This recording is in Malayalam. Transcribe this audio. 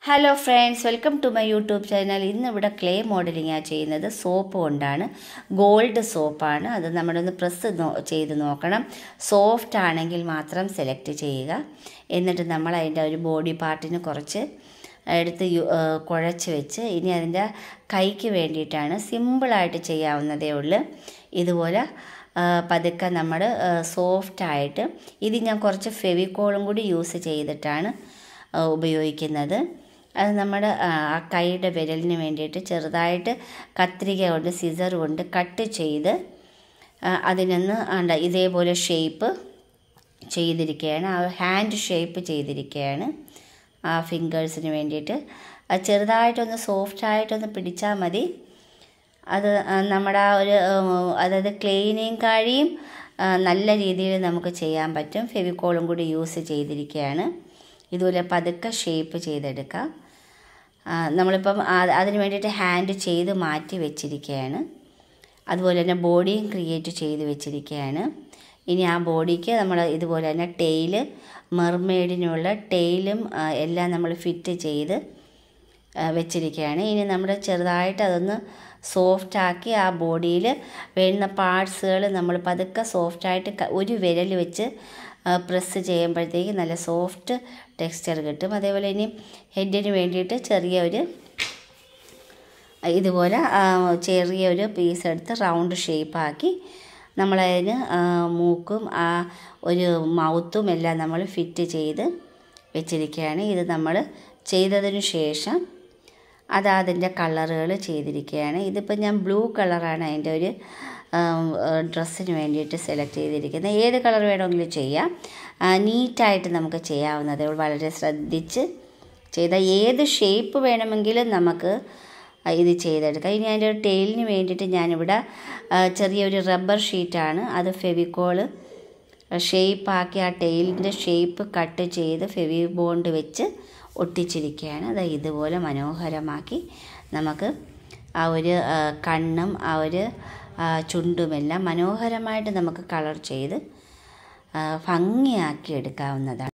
hello friends welcome to my YouTube channel ഇന്ന് ഇവിടെ ക്ലേ മോഡലിംഗാണ് ചെയ്യുന്നത് സോപ്പ് കൊണ്ടാണ് ഗോൾഡ് സോപ്പാണ് അത് നമ്മളൊന്ന് പ്രസ് നോ ചെയ്ത് നോക്കണം സോഫ്റ്റ് ആണെങ്കിൽ മാത്രം സെലക്ട് ചെയ്യുക എന്നിട്ട് നമ്മൾ അതിൻ്റെ ഒരു ബോഡി പാർട്ടിന് കുറച്ച് എടുത്ത് യു- ഏ, കുഴച്ച് വെച്ച് ഇനി അതിൻ്റെ കൈക്ക് വേണ്ടിയിട്ടാണ് സിമ്പിളായിട്ട് ചെയ്യാവുന്നതേ ഉള്ളൂ ഇതുപോലെ ആ, പതുക്കെ നമ്മൾ സോഫ്റ്റായിട്ട് ഇത് ഞാൻ കുറച്ച് ഫെവിക്കോളും കൂടി യൂസ് ചെയ്തിട്ടാണ് ആ, ഉപയോഗിക്കുന്നത് അത് നമ്മുടെ ആ ആ കൈയുടെ വിരലിന് വേണ്ടിയിട്ട് ചെറുതായിട്ട് കത്രിക കൊണ്ട് സിസർ കൊണ്ട് കട്ട് ചെയ്ത് ആ, അതിനൊന്ന് ആണ്ട ഇതേപോലെ ഷേപ്പ് ചെയ്തിരിക്കുകയാണ് ആ ഹാൻഡ് ഷേപ്പ് ചെയ്തിരിക്കുകയാണ് ആ ഫിംഗേഴ്സിന് വേണ്ടിയിട്ട് അത് ചെറുതായിട്ടൊന്ന് സോഫ്റ്റായിട്ടൊന്ന് പിടിച്ചാൽ മതി അത് ആ, നമ്മുടെ ആ ഒരു ഉം, അതായത് ക്ലീനിങ് കഴിയും ആ, നല്ല രീതിയിൽ നമുക്ക് ചെയ്യാൻ പറ്റും ഫെവിക്കോളും കൂടി യൂസ് ചെയ്തിരിക്കുകയാണ് ഇതുപോലെ പതുക്കെ ഷേപ്പ് ചെയ്തെടുക്കാം ആ, നമ്മളിപ്പം ആ- അതിന് വേണ്ടിയിട്ട് ഹാൻഡ് ചെയ്ത് മാറ്റി വെച്ചിരിക്കുകയാണ് അതുപോലെ തന്നെ ബോഡിയും ക്രിയേറ്റ് ചെയ്ത് വെച്ചിരിക്കുകയാണ് ഇനി ആ ബോഡിക്ക് നമ്മൾ ഇതുപോലെ തന്നെ ടെയില് മെർമെയ്ഡിനുള്ള ടെയിലും ആ, എല്ലാം നമ്മൾ ഫിറ്റ് ചെയ്ത് ആ, വെച്ചിരിക്കുകയാണ് ഇനി നമ്മൾ ചെറുതായിട്ട് അതൊന്ന് സോഫ്റ്റ് ആക്കി ആ ബോഡിയിൽ വേണ്ടുന്ന പാർട്സുകൾ നമ്മൾ പതുക്കെ സോഫ്റ്റായിട്ട് ക- ഒരു വിരൽ വെച്ച് പ്രസ് ചെയ്യുമ്പോഴത്തേക്ക് നല്ല സോഫ്റ്റ് ടെക്സ്ചർ കിട്ടും അതേപോലെ ഇനി ഹെഡിന് വേണ്ടിയിട്ട് ചെറിയ ഒരു ഇതുപോലെ ആ, ചെറിയൊരു പീസ് എടുത്ത് റൗണ്ട് ഷേപ്പാക്കി നമ്മളതിന് ആ, മൂക്കും ആ ഒരു മൗത്തും എല്ലാം നമ്മൾ ഫിറ്റ് ചെയ്ത് വെച്ചിരിക്കുകയാണ് ഇത് നമ്മൾ ചെയ്തതിന് ശേഷം അത് അതിൻ്റെ കളറുകൾ ചെയ്തിരിക്കുകയാണ് ഇതിപ്പോൾ ഞാൻ ബ്ലൂ കളറാണ് അതിൻ്റെ ഒരു ഡ്രസ്സിന് വേണ്ടിയിട്ട് സെലക്ട് ചെയ്തിരിക്കുന്നത് ഏത് കളർ വേണമെങ്കിലും ചെയ്യാം ആ, നീറ്റായിട്ട് നമുക്ക് ചെയ്യാവുന്നതേ ഉള്ളൂ വളരെ ശ്രദ്ധിച്ച് ചെയ്ത ഏത് ഷേപ്പ് വേണമെങ്കിലും നമുക്ക് ആ, ഇത് ചെയ്തെടുക്കാം ഇനി അതിൻ്റെ ടെയിലിന് വേണ്ടിയിട്ട് ഞാനിവിടെ ആ, ചെറിയൊരു റബ്ബർ ഷീറ്റാണ് അത് ഫെവിക്കോള് ഷേപ്പാക്കി ആ ടെയിലിൻ്റെ ഷേപ്പ് കട്ട് ചെയ്ത് ഫെവി ബോണ്ട് വെച്ച് ഒട്ടിച്ചിരിക്കുകയാണ് അത് ഇതുപോലെ മനോഹരമാക്കി നമുക്ക് ആ ഒരു ആ, കണ്ണും ആ ഒരു ആ, ചുണ്ടുമെല്ലാം മനോഹരമായിട്ട് നമുക്ക് കളർ ചെയ്ത് ആ, ഭംഗിയാക്കി എടുക്കാവുന്നതാണ്